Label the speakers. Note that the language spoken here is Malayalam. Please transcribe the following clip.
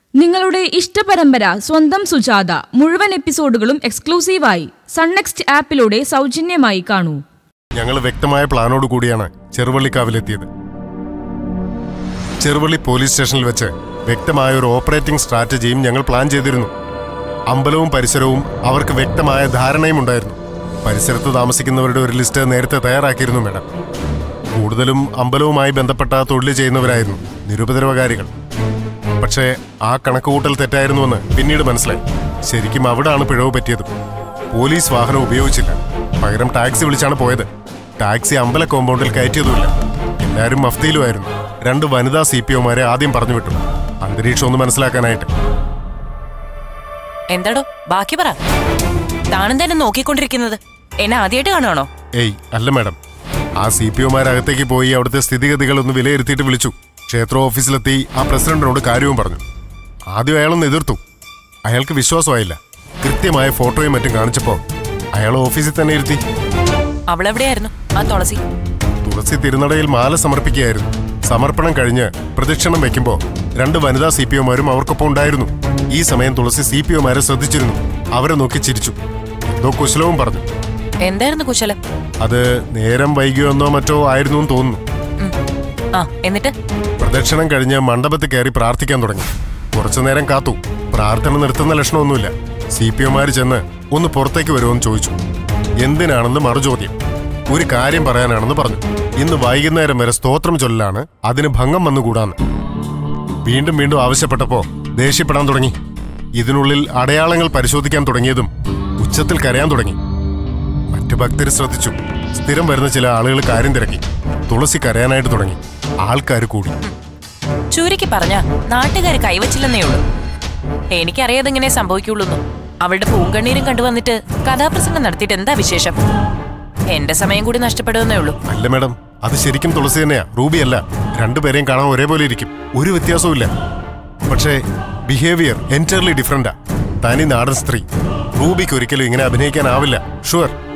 Speaker 1: നിങ്ങളുടെ ഇഷ്ടപരമ്പര സ്വന്തം സുജാത മുഴുവൻ എപ്പിസോഡുകളും എക്സ്ക്ലൂസീവായി സൺനെക്സ്റ്റ് ആപ്പിലൂടെ സൗജന്യമായി കാണൂ
Speaker 2: ഞങ്ങൾ വ്യക്തമായ പ്ലാനോട് കൂടിയാണ് ചെറുവള്ളിക്കാവിലെത്തിയത് ചെറുവള്ളി പോലീസ് സ്റ്റേഷനിൽ വെച്ച് വ്യക്തമായ ഒരു ഓപ്പറേറ്റിംഗ് സ്ട്രാറ്റജിയും ഞങ്ങൾ പ്ലാൻ ചെയ്തിരുന്നു അമ്പലവും പരിസരവും അവർക്ക് വ്യക്തമായ ധാരണയും ഉണ്ടായിരുന്നു പരിസരത്ത് താമസിക്കുന്നവരുടെ ഒരു ലിസ്റ്റ് നേരത്തെ തയ്യാറാക്കിയിരുന്നു മേഡം കൂടുതലും അമ്പലവുമായി ബന്ധപ്പെട്ട തൊഴിൽ ചെയ്യുന്നവരായിരുന്നു നിരുപദ്രവകാരികൾ പക്ഷേ ആ കണക്കുകൂട്ടൽ തെറ്റായിരുന്നുവെന്ന് പിന്നീട് മനസ്സിലായി ശരിക്കും അവിടാണ് പിഴവ് പറ്റിയത് പോലീസ് വാഹനം ഉപയോഗിച്ചില്ല പകരം ടാക്സി വിളിച്ചാണ് പോയത് ടാക്സി അമ്പല കോമ്പൗണ്ടിൽ കയറ്റിയതുമില്ല എല്ലാവരും മഫ്തിയിലുമായിരുന്നു രണ്ട് വനിതാ സി പി ഒമാരെ ആദ്യം പറഞ്ഞു വിട്ടു അന്തരീക്ഷം ഒന്ന് മനസ്സിലാക്കാനായിട്ട്
Speaker 3: എന്താടോ ബാക്കി പറ താനും തന്നെ നോക്കിക്കൊണ്ടിരിക്കുന്നത് എന്നെ ആദ്യമായിട്ട് കാണുവാണോ
Speaker 2: ഏയ് അല്ല മാഡം ആ സി പി ഒമാരകത്തേക്ക് പോയി അവിടുത്തെ സ്ഥിതിഗതികൾ ഒന്ന് വിലയിരുത്തിയിട്ട് വിളിച്ചു ക്ഷേത്ര ഓഫീസിലെത്തി ആ പ്രസിഡന്റിനോട് കാര്യവും പറഞ്ഞു ആദ്യം അയാളൊന്ന് എതിർത്തു അയാൾക്ക് വിശ്വാസമായില്ല കൃത്യമായ ഫോട്ടോയും മറ്റും കാണിച്ചപ്പോൾ അയാൾ ഓഫീസിൽ തന്നെ ഇരുത്തി
Speaker 3: അവളെവിടെയായിരുന്നു ആ തുളസി
Speaker 2: തുളസി തിരുനടയിൽ മാല സമർപ്പിക്കുകയായിരുന്നു സമർപ്പണം കഴിഞ്ഞ് പ്രദക്ഷിണം വെക്കുമ്പോൾ രണ്ട് വനിതാ സി പി ഒമാരും അവർക്കൊപ്പം ഉണ്ടായിരുന്നു ഈ സമയം തുളസി സി പി ഒമാരെ ശ്രദ്ധിച്ചിരുന്നു അവരെ നോക്കി ചിരിച്ചു എന്തോ കുശലവും പറഞ്ഞു
Speaker 3: എന്തായിരുന്നു കുശലം
Speaker 2: അത് നേരം വൈകിയോന്നോ മറ്റോ ആയിരുന്നു എന്ന് തോന്നുന്നു
Speaker 3: ഉം. ആ എന്നിട്ട്
Speaker 2: പ്രദക്ഷിണം കഴിഞ്ഞ് മണ്ഡപത്തിൽ കയറി പ്രാർത്ഥിക്കാൻ തുടങ്ങി കുറച്ചു നേരം കാത്തു പ്രാർത്ഥന നിർത്തുന്ന ലക്ഷണമൊന്നുമില്ല സി പി ഒമാര് ചെന്ന് ഒന്ന് പുറത്തേക്ക് വരുമെന്ന് ചോദിച്ചു എന്തിനാണെന്ന് മറുചോദ്യം ഒരു കാര്യം പറയാനാണെന്ന് പറഞ്ഞു ഇന്ന് വൈകുന്നേരം വരെ സ്തോത്രം ചൊല്ലാണ് അതിന് ഭംഗം വന്നുകൂടാന്ന് വീണ്ടും വീണ്ടും ആവശ്യപ്പെട്ടപ്പോ ദേഷ്യപ്പെടാൻ തുടങ്ങി ഇതിനുള്ളിൽ അടയാളങ്ങൾ പരിശോധിക്കാൻ തുടങ്ങിയതും ഉച്ചത്തിൽ കരയാൻ തുടങ്ങി മറ്റു ഭക്തർ ശ്രദ്ധിച്ചു സ്ഥിരം വരുന്ന ചില ആളുകൾ കാര്യം തിരക്കി തുളസി കരയാനായിട്ട് തുടങ്ങി ആൾക്കാർ കൂടി
Speaker 3: ചൂരിക്ക് പറഞ്ഞ നാട്ടുകാർ കൈവച്ചില്ലെന്നേ ഉള്ളൂ എനിക്കറിയാതെ ഇങ്ങനെ സംഭവിക്കുള്ളൂ അവളുടെ പൂങ്കണ്ണീരും കണ്ടുവന്നിട്ട് കഥാപ്രസംഗം നടത്തിയിട്ട് എന്താ വിശേഷം എന്റെ സമയം കൂടി നഷ്ടപ്പെടുമെന്നേ ഉള്ളൂ
Speaker 2: അല്ല മാഡം അത് ശരിക്കും തുളസി തന്നെയാ റൂബി അല്ല രണ്ടുപേരെയും കാണാൻ ഒരേപോലെ ഇരിക്കും ഒരു വ്യത്യാസവും പക്ഷേ ബിഹേവിയർ എൻറ്റയർലി ഡിഫറെന്റാ തനി നാടൻ സ്ത്രീ റൂബിക്ക് ഒരിക്കലും ഇങ്ങനെ അഭിനയിക്കാനാവില്ല ഷുവർ